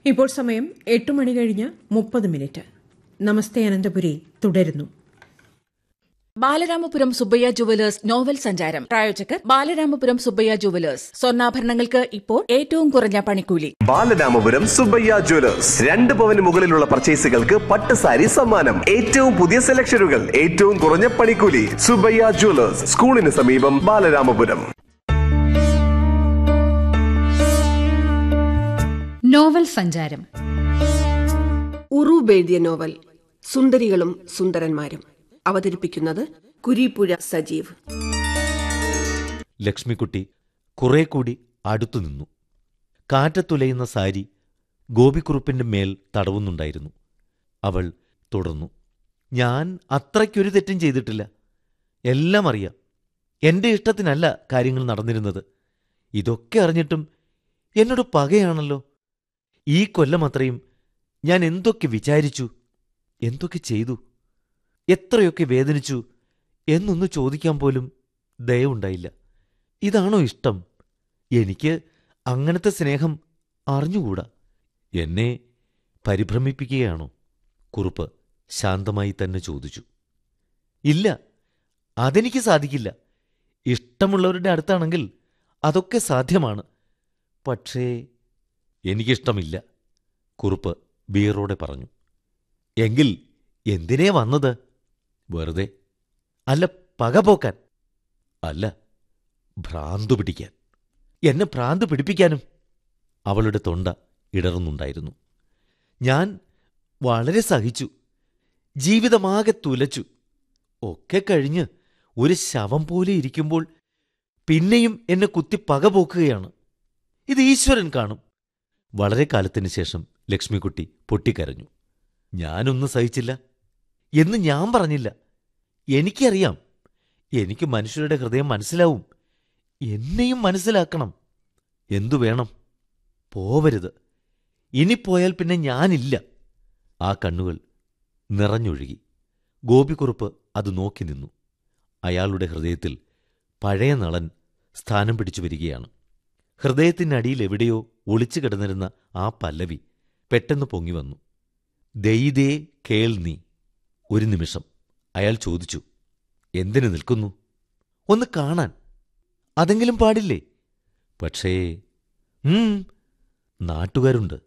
ഇപ്പോൾ സമയം എട്ട് മണി കഴിഞ്ഞ് മുപ്പത് മിനിറ്റ് നമസ്തേ അനന്തപുരി തുടരുന്നു ബാലരാമപുരം സുബ്ബയ്യ ജുവലേഴ്സ് നോവൽ സഞ്ചാരം പ്രായോജകർ ബാലരാമപുരം സുബ്ബയ്യ ജുവലേഴ്സ് സ്വർണ്ണാഭരണങ്ങൾക്ക് ഇപ്പോൾ ഏറ്റവും കുറഞ്ഞ പണിക്കൂലി ബാലരാമപുരം സുബ്ബയ്യ ജ്വല്ലേഴ്സ് രണ്ട് പവന് മുകളിലുള്ള പർച്ചേസുകൾക്ക് പട്ട് സാരി സമ്മാനം ഏറ്റവും പുതിയ സെലക്ഷനുകൾ ഏറ്റവും കുറഞ്ഞ പണിക്കൂലി സുബ്ബയ്യ ജ്വല്ലേഴ്സ് സ്കൂളിന് സമീപം ബാലരാമപുരം നോവൽ സഞ്ചാരം ഉറൂബ് എഴുതിയ നോവൽ സുന്ദരികളും സുന്ദരന്മാരും അവതരിപ്പിക്കുന്നത് കുരീപ്പുഴ സജീവ് ലക്ഷ്മിക്കുട്ടി കുറെ കൂടി അടുത്തു നിന്നു കാറ്റത്തുലയുന്ന സാരി ഗോപിക്കുറുപ്പിന്റെ മേൽ തടവുന്നുണ്ടായിരുന്നു അവൾ തുടർന്നു ഞാൻ അത്രയ്ക്കൊരു തെറ്റും ചെയ്തിട്ടില്ല എല്ലാം അറിയാം എന്റെ ഇഷ്ടത്തിനല്ല കാര്യങ്ങൾ നടന്നിരുന്നത് ഇതൊക്കെ അറിഞ്ഞിട്ടും എന്നോട് പകയാണല്ലോ ഈ കൊല്ലം അത്രയും ഞാൻ എന്തൊക്കെ വിചാരിച്ചു എന്തൊക്കെ ചെയ്തു എത്രയൊക്കെ വേദനിച്ചു എന്നൊന്ന് ചോദിക്കാൻ പോലും ദയവുണ്ടായില്ല ഇതാണോ ഇഷ്ടം എനിക്ക് അങ്ങനത്തെ സ്നേഹം അറിഞ്ഞുകൂടാ എന്നെ പരിഭ്രമിപ്പിക്കുകയാണോ കുറുപ്പ് ശാന്തമായി തന്നെ ചോദിച്ചു ഇല്ല അതെനിക്ക് സാധിക്കില്ല ഇഷ്ടമുള്ളവരുടെ അടുത്താണെങ്കിൽ അതൊക്കെ സാധ്യമാണ് പക്ഷേ എനിക്കിഷ്ടമില്ല കുറുപ്പ് ബീറോടെ പറഞ്ഞു എങ്കിൽ എന്തിനേ വന്നത് വെറുതെ അല്ല പക പോക്കാൻ അല്ല ഭ്രാന്തു പിടിക്കാൻ എന്നെ ഭ്രാന്ത് പിടിപ്പിക്കാനും അവളുടെ തൊണ്ട ഇടറുന്നുണ്ടായിരുന്നു ഞാൻ വളരെ സഹിച്ചു ജീവിതമാകെ തുലച്ചു ഒക്കെ കഴിഞ്ഞ് ഒരു ശവം പോലെ ഇരിക്കുമ്പോൾ പിന്നെയും എന്നെ കുത്തി പക പോക്കുകയാണ് ഇത് ഈശ്വരൻ കാണും വളരെ കാലത്തിന് ശേഷം ലക്ഷ്മിക്കുട്ടി പൊട്ടിക്കരഞ്ഞു ഞാനൊന്നും സഹിച്ചില്ല എന്ന് ഞാൻ പറഞ്ഞില്ല എനിക്കറിയാം എനിക്ക് മനുഷ്യരുടെ ഹൃദയം മനസ്സിലാവും എന്നെയും മനസ്സിലാക്കണം എന്തു വേണം പോവരുത് ഇനി പോയാൽ പിന്നെ ഞാനില്ല ആ കണ്ണുകൾ നിറഞ്ഞൊഴുകി ഗോപിക്കുറുപ്പ് അത് നോക്കി നിന്നു അയാളുടെ ഹൃദയത്തിൽ പഴയ നളൻ സ്ഥാനം പിടിച്ചു വരികയാണ് ഹൃദയത്തിനടിയിൽ എവിടെയോ ഒളിച്ചു കിടന്നിരുന്ന ആ പല്ലവി പെട്ടെന്ന് പൊങ്ങി വന്നു ദൈതേ കേൾ നീ ഒരു നിമിഷം അയാൾ ചോദിച്ചു എന്തിനു നിൽക്കുന്നു ഒന്ന് കാണാൻ അതെങ്കിലും പാടില്ലേ പക്ഷേ ഉം, നാട്ടുകാരുണ്ട്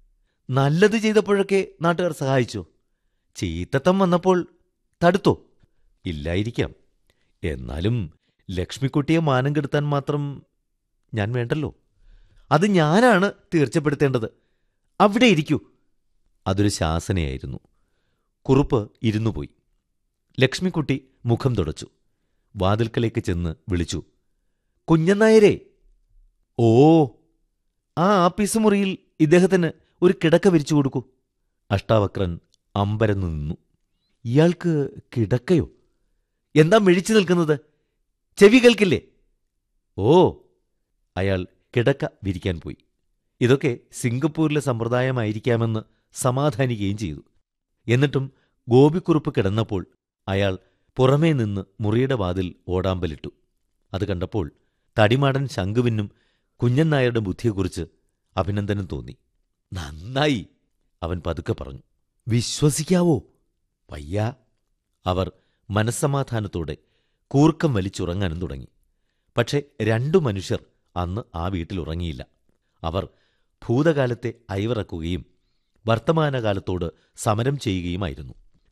നല്ലത് ചെയ്തപ്പോഴൊക്കെ നാട്ടുകാർ സഹായിച്ചോ ചീത്തത്തം വന്നപ്പോൾ തടുത്തോ ഇല്ലായിരിക്കാം എന്നാലും ലക്ഷ്മിക്കുട്ടിയെ മാനം കെടുത്താൻ മാത്രം ഞാൻ വേണ്ടല്ലോ അത് ഞാനാണ് തീർച്ചപ്പെടുത്തേണ്ടത് അവിടെ ഇരിക്കൂ അതൊരു ശാസനയായിരുന്നു കുറുപ്പ് ഇരുന്നു പോയി ലക്ഷ്മിക്കുട്ടി മുഖം തുടച്ചു വാതിൽക്കലേക്ക് ചെന്ന് വിളിച്ചു കുഞ്ഞനായരെ ഓ ആ ആപ്പീസ് മുറിയിൽ ഇദ്ദേഹത്തിന് ഒരു കിടക്ക വിരിച്ചു കൊടുക്കൂ അഷ്ടാവക്രൻ അമ്പരന്നു നിന്നു ഇയാൾക്ക് കിടക്കയോ എന്താ മിഴിച്ചു നിൽക്കുന്നത് ചെവി കേൾക്കില്ലേ ഓ അയാൾ കിടക്ക വിരിക്കാൻ പോയി ഇതൊക്കെ സിംഗപ്പൂരിലെ സമ്പ്രദായമായിരിക്കാമെന്ന് സമാധാനിക്കുകയും ചെയ്തു എന്നിട്ടും ഗോപിക്കുറുപ്പ് കിടന്നപ്പോൾ അയാൾ പുറമേ നിന്ന് മുറിയുടെ വാതിൽ ഓടാമ്പലിട്ടു അത് കണ്ടപ്പോൾ തടിമാടൻ ശങ്കുവിനും കുഞ്ഞൻ നായരുടെ ബുദ്ധിയെക്കുറിച്ച് അഭിനന്ദനം തോന്നി നന്നായി അവൻ പതുക്കെ പറഞ്ഞു വിശ്വസിക്കാവോ വയ്യ അവർ മനസ്സമാധാനത്തോടെ കൂർക്കം വലിച്ചുറങ്ങാനും തുടങ്ങി പക്ഷെ രണ്ടു മനുഷ്യർ അന്ന് ആ വീട്ടിൽ ഉറങ്ങിയില്ല അവർ ഭൂതകാലത്തെ അയവിറക്കുകയും വർത്തമാനകാലത്തോട് സമരം ചെയ്യുകയുമായിരുന്നു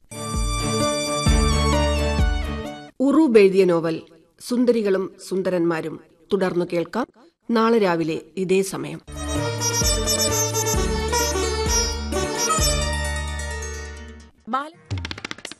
ഉറൂബ് എഴുതിയ നോവൽ സുന്ദരികളും സുന്ദരന്മാരും തുടർന്നു കേൾക്കാം നാളെ രാവിലെ ഇതേ സമയം